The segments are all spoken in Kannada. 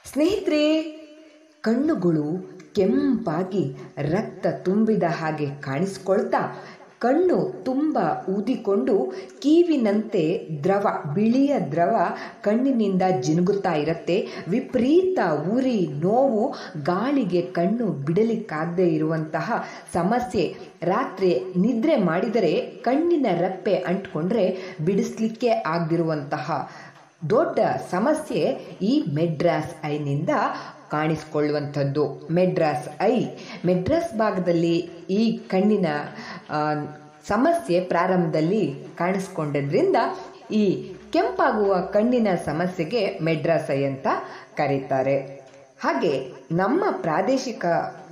ಸ್ನೇಹಿತರೆ ಕಣ್ಣುಗಳು ಕೆಂಪಾಗಿ ರಕ್ತ ತುಂಬಿದ ಹಾಗೆ ಕಾಣಿಸ್ಕೊಳ್ತಾ ಕಣ್ಣು ತುಂಬ ಊದಿಕೊಂಡು ಕೀವಿನಂತೆ ದ್ರವ ಬಿಳಿಯ ದ್ರವ ಕಣ್ಣಿನಿಂದ ಜಿನುಗುತ್ತಾ ಇರುತ್ತೆ ವಿಪರೀತ ಉರಿ ನೋವು ಗಾಳಿಗೆ ಕಣ್ಣು ಬಿಡಲಿಕ್ಕಾಗದೇ ಇರುವಂತಹ ಸಮಸ್ಯೆ ರಾತ್ರಿ ನಿದ್ರೆ ಮಾಡಿದರೆ ಕಣ್ಣಿನ ರೆಪ್ಪೆ ಅಂಟ್ಕೊಂಡ್ರೆ ಬಿಡಿಸ್ಲಿಕ್ಕೆ ಆಗದಿರುವಂತಹ ದೊಡ್ಡ ಸಮಸ್ಯೆ ಈ ಮೆಡ್ರಾಸ್ ಐನಿಂದ ಕಾಣಿಸ್ಕೊಳ್ಳುವಂಥದ್ದು ಮೆಡ್ರಾಸ್ ಐ ಮೆಡ್ರಾಸ್ ಭಾಗದಲ್ಲಿ ಈ ಕಣ್ಣಿನ ಆ, ಸಮಸ್ಯೆ ಪ್ರಾರಂಭದಲ್ಲಿ ಕಾಣಿಸ್ಕೊಂಡಿದ್ರಿಂದ ಈ ಕೆಂಪಾಗುವ ಕಣ್ಣಿನ ಸಮಸ್ಯೆಗೆ ಮೆಡ್ರಾಸ್ ಐ ಅಂತ ಕರೀತಾರೆ ಹಾಗೆ ನಮ್ಮ ಪ್ರಾದೇಶಿಕ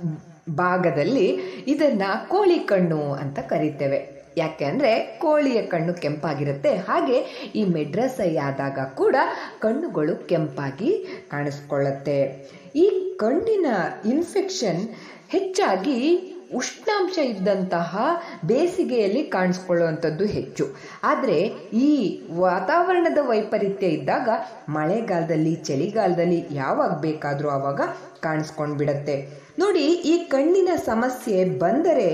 ಭಾಗದಲ್ಲಿ ಇದನ್ನ ಕೋಳಿ ಕಣ್ಣು ಅಂತ ಕರಿತೇವೆ ಯಾಕೆ ಅಂದರೆ ಕೋಳಿಯ ಕಣ್ಣು ಕೆಂಪಾಗಿರುತ್ತೆ ಹಾಗೆ ಈ ಮೆಡ್ರಸ್ ಐ ಆದಾಗ ಕೂಡ ಕಣ್ಣುಗಳು ಕೆಂಪಾಗಿ ಕಾಣಿಸ್ಕೊಳ್ಳುತ್ತೆ ಈ ಕಣ್ಣಿನ ಇನ್ಫೆಕ್ಷನ್ ಹೆಚ್ಚಾಗಿ ಉಷ್ಣಾಂಶ ಇದ್ದಂತಹ ಬೇಸಿಗೆಯಲ್ಲಿ ಕಾಣಿಸ್ಕೊಳ್ಳುವಂಥದ್ದು ಹೆಚ್ಚು ಆದರೆ ಈ ವಾತಾವರಣದ ವೈಪರೀತ್ಯ ಇದ್ದಾಗ ಮಳೆಗಾಲದಲ್ಲಿ ಚಳಿಗಾಲದಲ್ಲಿ ಯಾವಾಗ ಬೇಕಾದರೂ ಆವಾಗ ಕಾಣಿಸ್ಕೊಂಡು ಬಿಡತ್ತೆ ನೋಡಿ ಈ ಕಣ್ಣಿನ ಸಮಸ್ಯೆ ಬಂದರೆ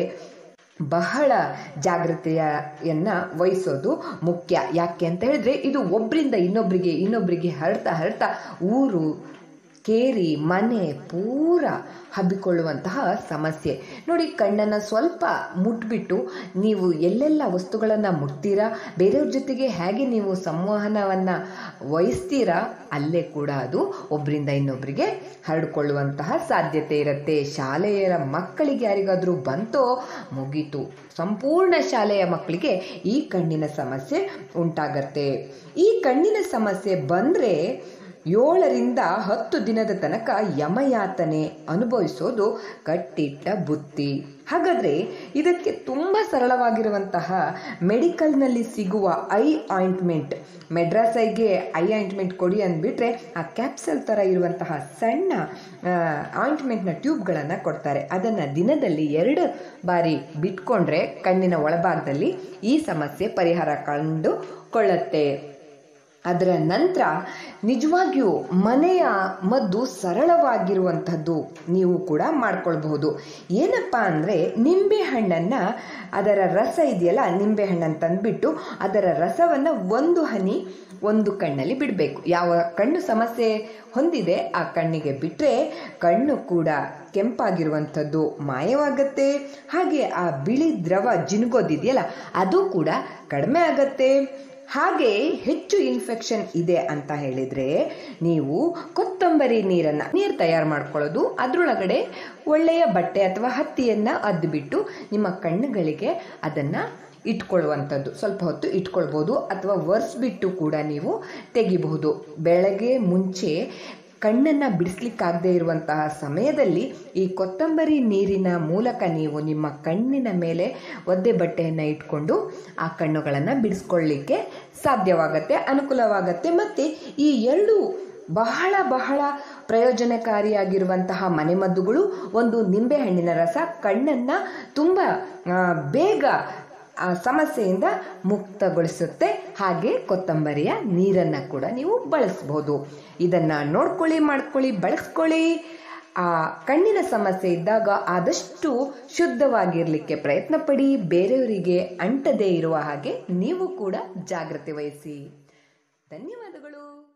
ಬಹಳ ಜಾಗ್ರತೆಯನ್ನ ವಹಿಸೋದು ಮುಖ್ಯ ಯಾಕೆ ಅಂತ ಹೇಳಿದ್ರೆ ಇದು ಒಬ್ಬರಿಂದ ಇನ್ನೊಬ್ಬರಿಗೆ ಇನ್ನೊಬ್ಬರಿಗೆ ಹರಡ್ತಾ ಹರಡ್ತಾ ಊರು ಕೇರಿ ಮನೆ ಪೂರ ಹಬ್ಬಿಕೊಳ್ಳುವಂತಹ ಸಮಸ್ಯೆ ನೋಡಿ ಕಣ್ಣನ್ನು ಸ್ವಲ್ಪ ಮುಟ್ಬಿಟ್ಟು ನೀವು ಎಲ್ಲೆಲ್ಲ ವಸ್ತುಗಳನ್ನು ಮುಟ್ತೀರಾ ಬೇರೆಯವ್ರ ಜೊತೆಗೆ ಹೇಗೆ ನೀವು ಸಂವಹನವನ್ನು ವಹಿಸ್ತೀರಾ ಅಲ್ಲೇ ಕೂಡ ಅದು ಒಬ್ಬರಿಂದ ಇನ್ನೊಬ್ಬರಿಗೆ ಹರಡಿಕೊಳ್ಳುವಂತಹ ಸಾಧ್ಯತೆ ಇರುತ್ತೆ ಶಾಲೆಯ ಮಕ್ಕಳಿಗೆ ಯಾರಿಗಾದರೂ ಬಂತೋ ಮುಗೀತು ಸಂಪೂರ್ಣ ಶಾಲೆಯ ಮಕ್ಕಳಿಗೆ ಈ ಕಣ್ಣಿನ ಸಮಸ್ಯೆ ಉಂಟಾಗತ್ತೆ ಈ ಕಣ್ಣಿನ ಸಮಸ್ಯೆ ಬಂದರೆ ಏಳರಿಂದ ಹತ್ತು ದಿನದ ತನಕ ಯಮಯಾತನೆ ಅನುಭವಿಸೋದು ಕಟ್ಟಿಟ್ಟ ಬುತ್ತಿ ಹಾಗಾದರೆ ಇದಕ್ಕೆ ತುಂಬ ಸರಳವಾಗಿರುವಂತಹ ಮೆಡಿಕಲ್ನಲ್ಲಿ ಸಿಗುವ ಐ ಆಯಿಂಟ್ಮೆಂಟ್ ಮೆಡ್ರಾಸ್ ಐಗೆ ಐ ಆಯಿಂಟ್ಮೆಂಟ್ ಕೊಡಿ ಅಂದ್ಬಿಟ್ರೆ ಆ ಕ್ಯಾಪ್ಸಲ್ ಥರ ಇರುವಂತಹ ಸಣ್ಣ ಆಯಿಂಟ್ಮೆಂಟ್ನ ಟ್ಯೂಬ್ಗಳನ್ನು ಕೊಡ್ತಾರೆ ಅದನ್ನು ದಿನದಲ್ಲಿ ಎರಡು ಬಾರಿ ಬಿಟ್ಕೊಂಡ್ರೆ ಕಣ್ಣಿನ ಒಳಭಾಗದಲ್ಲಿ ಈ ಸಮಸ್ಯೆ ಪರಿಹಾರ ಕಂಡುಕೊಳ್ಳುತ್ತೆ ಅದರ ನಂತರ ನಿಜವಾಗಿಯೂ ಮನೆಯ ಮದ್ದು ಸರಳವಾಗಿರುವಂಥದ್ದು ನೀವು ಕೂಡ ಮಾಡ್ಕೊಳ್ಬಹುದು ಏನಪ್ಪ ಅಂದರೆ ನಿಂಬೆ ಹಣ್ಣನ್ನು ಅದರ ರಸ ಇದೆಯಲ್ಲ ನಿಂಬೆ ಹಣ್ಣನ್ನು ತಂದುಬಿಟ್ಟು ಅದರ ರಸವನ್ನು ಒಂದು ಹನಿ ಒಂದು ಕಣ್ಣಲ್ಲಿ ಬಿಡಬೇಕು ಯಾವ ಕಣ್ಣು ಸಮಸ್ಯೆ ಹೊಂದಿದೆ ಆ ಕಣ್ಣಿಗೆ ಬಿಟ್ಟರೆ ಕಣ್ಣು ಕೂಡ ಕೆಂಪಾಗಿರುವಂಥದ್ದು ಮಾಯವಾಗತ್ತೆ ಹಾಗೆ ಆ ಬಿಳಿ ದ್ರವ ಜಿನುಗೋದಿದೆಯಲ್ಲ ಅದು ಕೂಡ ಕಡಿಮೆ ಆಗತ್ತೆ ಹಾಗೆ ಹೆಚ್ಚು ಇನ್ಫೆಕ್ಷನ್ ಇದೆ ಅಂತ ಹೇಳಿದರೆ ನೀವು ಕೊತ್ತಂಬರಿ ನೀರನ್ನು ನೀರು ತಯಾರು ಮಾಡ್ಕೊಳ್ಳೋದು ಅದರೊಳಗಡೆ ಒಳ್ಳೆಯ ಬಟ್ಟೆ ಅಥವಾ ಹತ್ತಿಯನ್ನು ಅದ್ದುಬಿಟ್ಟು ನಿಮ್ಮ ಕಣ್ಣುಗಳಿಗೆ ಅದನ್ನು ಇಟ್ಕೊಳ್ಳುವಂಥದ್ದು ಸ್ವಲ್ಪ ಹೊತ್ತು ಇಟ್ಕೊಳ್ಬೋದು ಅಥವಾ ಒರೆಸ್ಬಿಟ್ಟು ಕೂಡ ನೀವು ತೆಗಿಬಹುದು ಬೆಳಗ್ಗೆ ಮುಂಚೆ ಕಣ್ಣನ್ನು ಬಿಡಿಸ್ಲಿಕ್ಕಾಗದೇ ಇರುವಂತಹ ಸಮಯದಲ್ಲಿ ಈ ಕೊತ್ತಂಬರಿ ನೀರಿನ ಮೂಲಕ ನೀವು ನಿಮ್ಮ ಕಣ್ಣಿನ ಮೇಲೆ ಒದ್ದೆ ಬಟ್ಟೆಯನ್ನು ಇಟ್ಕೊಂಡು ಆ ಕಣ್ಣುಗಳನ್ನು ಬಿಡಿಸ್ಕೊಳ್ಳಿಕ್ಕೆ ಸಾಧ್ಯವಾಗತ್ತೆ ಅನುಕೂಲವಾಗತ್ತೆ ಮತ್ತು ಈ ಎರಡು ಬಹಳ ಬಹಳ ಪ್ರಯೋಜನಕಾರಿಯಾಗಿರುವಂತಹ ಮನೆಮದ್ದುಗಳು ಒಂದು ನಿಂಬೆಹಣ್ಣಿನ ರಸ ಕಣ್ಣನ್ನು ತುಂಬ ಆ, ಬೇಗ ಆ ಸಮಸ್ಯೆಯಿಂದ ಮುಕ್ತಗೊಳಿಸುತ್ತೆ ಹಾಗೆ ಕೊತ್ತಂಬರಿಯ ನೀರನ್ನು ಕೂಡ ನೀವು ಬಳಸ್ಬೋದು ಇದನ್ನು ನೋಡ್ಕೊಳ್ಳಿ ಮಾಡ್ಕೊಳ್ಳಿ ಬಳಸ್ಕೊಳ್ಳಿ ಆ ಕಣ್ಣಿನ ಸಮಸ್ಯೆ ಇದ್ದಾಗ ಆದಷ್ಟು ಶುದ್ಧವಾಗಿರಲಿಕ್ಕೆ ಪ್ರಯತ್ನ ಪಡಿ ಬೇರೆಯವರಿಗೆ ಅಂಟದೇ ಇರುವ ಹಾಗೆ ನೀವು ಕೂಡ ಜಾಗ್ರತೆ ವಹಿಸಿ ಧನ್ಯವಾದಗಳು